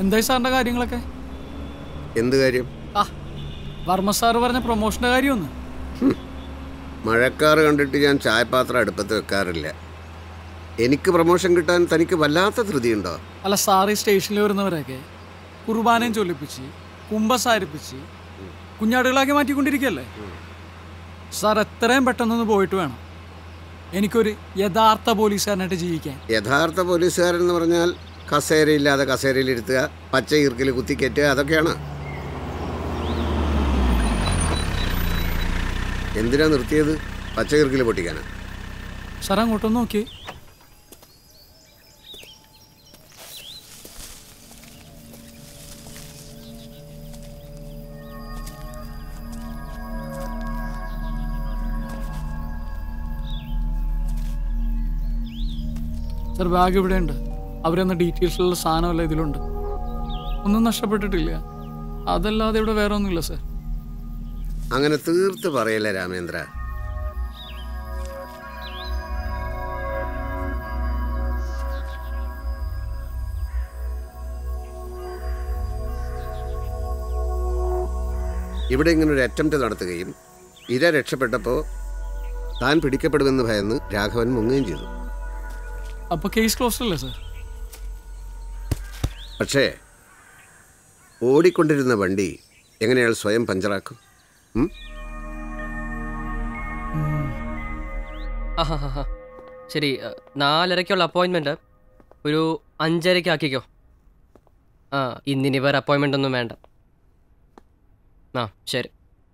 എന്തായി സാറിൻ്റെ കാര്യങ്ങളൊക്കെ എന്ത് കാര്യം ആ വർമ്മ സാറ് പറഞ്ഞ പ്രൊമോഷൻ്റെ കാര്യമൊന്ന് മഴക്കാറ് കണ്ടിട്ട് ഞാൻ ചായപാത്രം അടുപ്പത്ത് വെക്കാറില്ല എനിക്ക് പ്രൊമോഷൻ കിട്ടാൻ തനിക്ക് വല്ലാത്ത ധൃതിയുണ്ടോ അല്ല സാറ് ഈ സ്റ്റേഷനിൽ വരുന്നവരൊക്കെ കുർബാനയും ചൊല്ലിപ്പിച്ച് കുംഭസാരിപ്പിച്ച് കുഞ്ഞാടുകളാക്കി മാറ്റിക്കൊണ്ടിരിക്കുകയല്ലേ സാർ എത്രയും പെട്ടെന്നൊന്ന് പോയിട്ട് വേണം എനിക്കൊരു യഥാർത്ഥ പോലീസുകാരനായിട്ട് ജീവിക്കാൻ യഥാർത്ഥ പോലീസുകാരൻ എന്ന് പറഞ്ഞാൽ കസേരയില്ലാതെ കസേരയിലിരുത്തുക പച്ച ഈർക്കിൽ കുത്തിക്കയറ്റുക അതൊക്കെയാണ് എന്തിനാ നിർത്തിയത് പച്ച ഈർക്കിൽ പൊട്ടിക്കാനാ സാർ അങ്ങോട്ടൊന്ന് നോക്കി സാർ ബാഗ് ഇവിടെ ഉണ്ട് അവരെന്ന ഡീറ്റെയിൽസിലുള്ള സാധനമല്ല ഇതിലുണ്ട് ഒന്നും നഷ്ടപ്പെട്ടിട്ടില്ല അതല്ലാതെ ഇവിടെ വേറെ ഒന്നുമില്ല സാർ അങ്ങനെ തീർത്ത് പറയല്ലേ രാമേന്ദ്ര ഇവിടെ ഇങ്ങനെ ഒരു അറ്റംപ്റ്റ് നടത്തുകയും ഇര രക്ഷപ്പെട്ടപ്പോൾ താൻ പിടിക്കപ്പെടുമെന്ന് ഭയന്ന് രാഘവൻ മുങ്ങുകയും ചെയ്തു അപ്പോൾ കേസ് ക്ലോസ് അല്ലേ സാർ പക്ഷേ ഓടിക്കൊണ്ടിരുന്ന വണ്ടി എങ്ങനെ അയാൾ സ്വയം പഞ്ചറാക്കും ഉം? ആഹാ ശരി അ, നാലരയ്ക്കുള്ള അപ്പോയിൻമെൻറ്റ് ഒരു അഞ്ചരയ്ക്ക് ആക്കിക്കോ ആ ഇന്നിനി വേറെ അപ്പോയിൻമെൻ്റ് ഒന്നും വേണ്ട ആ ശരി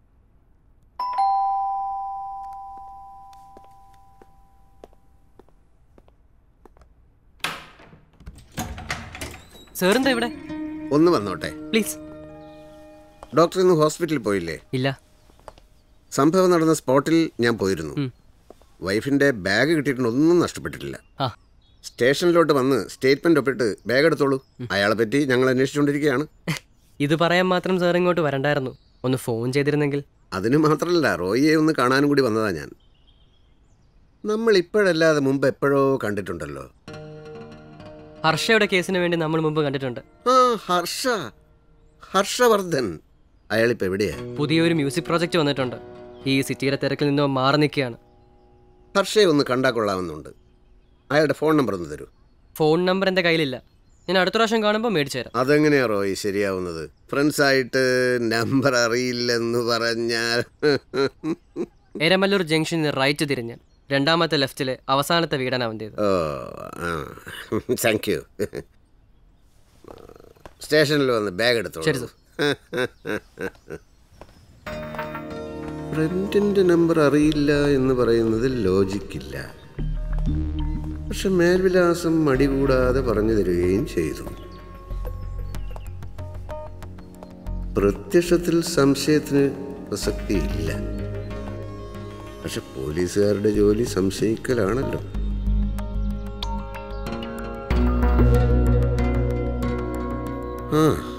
സാറെന്താ ഇവിടെ ഒന്ന് വന്നോട്ടെ പ്ലീസ് ഡോക്ടർ ഇന്ന് ഹോസ്പിറ്റലിൽ പോയില്ലേ ഇല്ല സംഭവം നടന്ന സ്പോട്ടിൽ ഞാൻ പോയിരുന്നു ഉം. വൈഫിന്റെ ബാഗ് കിട്ടിയിട്ടുണ്ട് ഒന്നും നഷ്ടപ്പെട്ടിട്ടില്ല ആ സ്റ്റേഷനിലോട്ട് വന്ന് സ്റ്റേറ്റ്മെന്റ് ഒപ്പിട്ട് ബാഗ് എടുത്തോളൂ അയാളെ പറ്റി ഞങ്ങൾ അന്വേഷിച്ചുകൊണ്ടിരിക്കുകയാണ് ഇത് പറയാൻ മാത്രം സാർ ഇങ്ങോട്ട് വരണ്ടായിരുന്നു ഒന്ന് ഫോൺ ചെയ്തിരുന്നെങ്കിൽ അതിന് മാത്രമല്ല റോയിയെ ഒന്ന് കാണാനും കൂടി വന്നതാ ഞാൻ നമ്മൾ ഇപ്പോഴല്ലാതെ മുമ്പ് എപ്പോഴോ കണ്ടിട്ടുണ്ടല്ലോ ഹർഷയുടെ കേസിന് വേണ്ടി നമ്മൾ മുമ്പ് കണ്ടിട്ടുണ്ട് ആ ഹർഷ ഹർഷവർദ്ധൻ അയാളിപ്പോൾ എവിടെയാ പുതിയൊരു മ്യൂസിക് പ്രോജക്റ്റ് വന്നിട്ടുണ്ട് ഈ സിറ്റിയിലെ തിരക്കിൽ നിന്നോ മാറി നിൽക്കുകയാണ് ഹർഷയെ ഒന്ന് കണ്ടാ കൊള്ളാമെന്നുണ്ട് അയാളുടെ ഫോൺ നമ്പർ ഒന്ന് തരൂ ഫോൺ നമ്പർ എൻ്റെ കയ്യിലില്ല ഞാൻ അടുത്ത പ്രാവശ്യം കാണുമ്പോൾ മേടിച്ചു തരാം അതെങ്ങനെയാ റോയ് ശരിയാവുന്നത് ഫ്രണ്ട്സ് ആയിട്ട് നമ്പർ അറിയില്ലെന്ന് പറഞ്ഞാൽ എരമല്ലൂർ ജംഗ്ഷനിൽ റൈറ്റ് തിരിഞ്ഞ് രണ്ടാമത്തെ ലെഫ്റ്റിലെ അവസാനത്തെ വീടാണ് അവൻ്റേത് ഓ താങ്ക് യു സ്റ്റേഷനിൽ വന്ന് ബാഗ് എടുത്തോളൂ ശരി, സർ. ഫ്രണ്ടിൻ്റെ നമ്പർ അറിയില്ല എന്ന് പറയുന്നതിൽ ലോജിക്കില്ല പക്ഷെ മേൽവിലാസം മടി കൂടാതെ പറഞ്ഞു തരികയും ചെയ്തു പ്രത്യക്ഷത്തിൽ സംശയത്തിന് പ്രസക്തിയില്ല പക്ഷെ പോലീസുകാരുടെ ജോലി സംശയിക്കലാണല്ലോ ആ